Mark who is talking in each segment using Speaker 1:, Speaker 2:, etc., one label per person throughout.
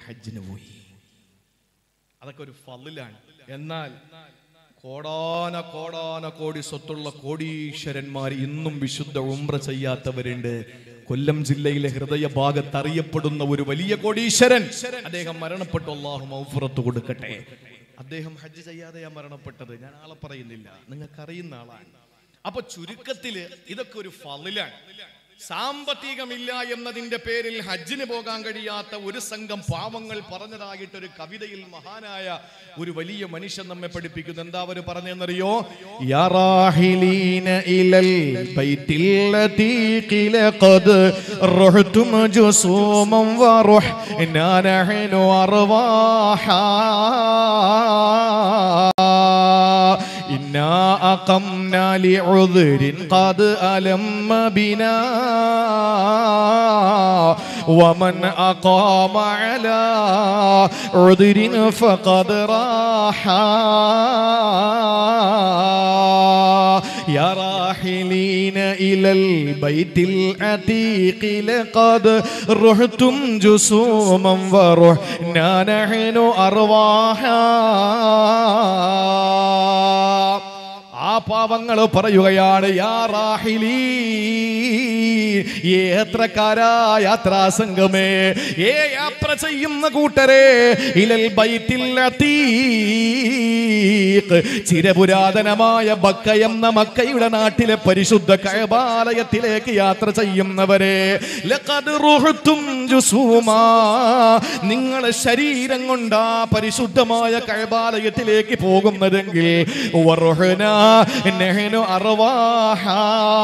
Speaker 1: ഹജ്ജിന് പോയി അതൊക്കെ ഒരു ഫലിലാണ് എന്നാൽ കോടാന കോടാന കോടി സ്വത്തുള്ള കോടീശ്വരന്മാർ ഇന്നും വിശുദ്ധ ഉംറ ചെയ്യാത്തവരുണ്ട് കൊല്ലം ജില്ലയിലെ ഹൃദയ ഭാഗത്ത് അറിയപ്പെടുന്ന ഒരു വലിയ കോടീശ്വരൻ അദ്ദേഹം മരണപ്പെട്ടു അള്ളാഹു മൗഫുറത്ത് കൊടുക്കട്ടെ അദ്ദേഹം ഹജ്ജ് ചെയ്യാതെയാ മരണപ്പെട്ടത് ഞാൻ ആളെ പറയുന്നില്ല നിങ്ങൾക്ക് അറിയുന്ന ആളാണ് അപ്പൊ ചുരുക്കത്തില് ഇതൊക്കെ ഒരു ഫലിലാണ് സാമ്പത്തികമില്ല എന്നതിന്റെ പേരിൽ ഹജ്ജിന് പോകാൻ കഴിയാത്ത ഒരു സംഘം പാവങ്ങൾ പറഞ്ഞതായിട്ട് ഒരു കവിതയിൽ മഹാനായ ഒരു വലിയ മനുഷ്യൻ നമ്മെ പഠിപ്പിക്കുന്നു എന്താ അവർ പറഞ്ഞെന്നറിയോ
Speaker 2: يا راحلين إلى البيت العتيق لقد رحتم جسوما ورحنا نحن أرواحا إنا أقمنا لعذر قد ألم بنا ومن أقام على عذر فقد راحا يا راحلين إلى البيت العتيق لقد رحتم جسوما ورحنا نحن أرواحا ആ പാവങ്ങൾ പറയുകയാണ് യാ റാഹിലീ യാത്രക്കാരാ യാത്രാ സംഘമേ ഏ യാത്ര ചെയ്യുന്ന കൂട്ടരെ ഇലൽ ബൈത്തിൽ അതീഖ് ചിരപുരാതനമായ ബക്ക എന്ന മക്കയുടെ നാട്ടിലെ പരിശുദ്ധ കഴബാലയത്തിലേക്ക് യാത്ര ചെയ്യുന്നവരെ ലഖദ് റുഹ്തും ജുസൂമാ നിങ്ങളെ ശരീരം കൊണ്ടാ പരിശുദ്ധമായ കഴബാലയത്തിലേക്ക് പോകുന്നതെങ്കിൽ വറുഹ്ന നഹ്നു അർവാഹാ.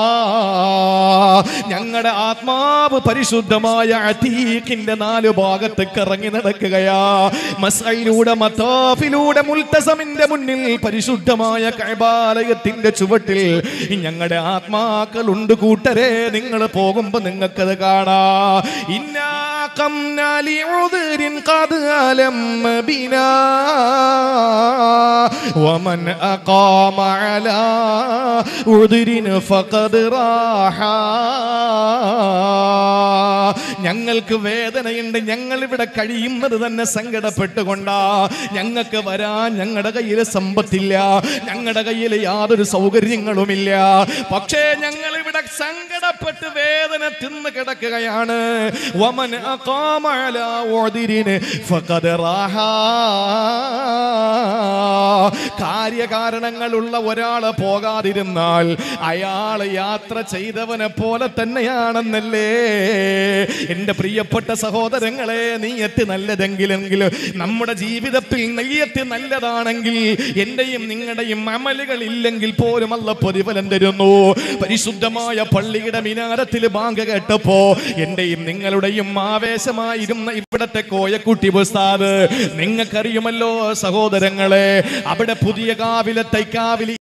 Speaker 2: ഞങ്ങളുടെ ആത്മാവ് പരിശുദ്ധമായ അതീഖിന്റെ നാല് ഭാഗത്തേക്ക് ഇറങ്ങി നടക്കുകയാ മസയിലൂടെ മത്താഫിലൂടെ മുൽത്തസമിന്റെ മുന്നിൽ പരിശുദ്ധമായ കൈബാലയത്തിന്റെ ചുവട്ടിൽ ഞങ്ങളുടെ ആത്മാക്കൾ ഉണ്ട് കൂട്ടരെ നിങ്ങൾ പോകുമ്പോ നിങ്ങൾക്കത് കാണാ ഇന്നാക്കം قد ألم بنا ومن أقام على عذر فقد راحا ഞങ്ങൾക്ക് വേദനയുണ്ട് ഞങ്ങൾ ഇവിടെ കഴിയുന്നത് തന്നെ സങ്കടപ്പെട്ടുകൊണ്ടാ ഞങ്ങൾക്ക് വരാൻ ഞങ്ങളുടെ കയ്യിൽ സമ്പത്തില്ല ഞങ്ങളുടെ കയ്യിൽ യാതൊരു സൗകര്യങ്ങളുമില്ല പക്ഷേ ഞങ്ങൾ ഇവിടെ സങ്കടപ്പെട്ട് വേദന തിന്ന് കിടക്കുകയാണ് വമൻ അഖാമ അലാ ഉദിരിന് ഫഖദ് റാഹാ. കാര്യകാരണങ്ങളുള്ള ഒരാള് പോകാതിരുന്നാൽ അയാൾ യാത്ര ചെയ്തവനെ പോലെ തന്നെയാണെന്നല്ലേ എന്റെ പ്രിയപ്പെട്ട സഹോദരങ്ങളെ നീയത്ത് നല്ലതെങ്കിലെങ്കിലും നമ്മുടെ ജീവിതത്തിൽ നെയ്യത്ത് നല്ലതാണെങ്കിൽ എന്റെയും നിങ്ങളുടെയും അമലുകൾ ഇല്ലെങ്കിൽ പോലും അല്ല പ്രതിഫലം തരുന്നു പരിശുദ്ധമായ പള്ളിയുടെ മിനാരത്തിൽ ബാങ്ക് കേട്ടപ്പോ എന്റെയും നിങ്ങളുടെയും ആവേശമായിരുന്ന ഇവിടത്തെ കോയക്കുട്ടി ഉസ്താദ് നിങ്ങൾക്കറിയുമല്ലോ സഹോദരങ്ങളെ അവിടെ പുതിയ കാവിലെ തൈക്കാവിലി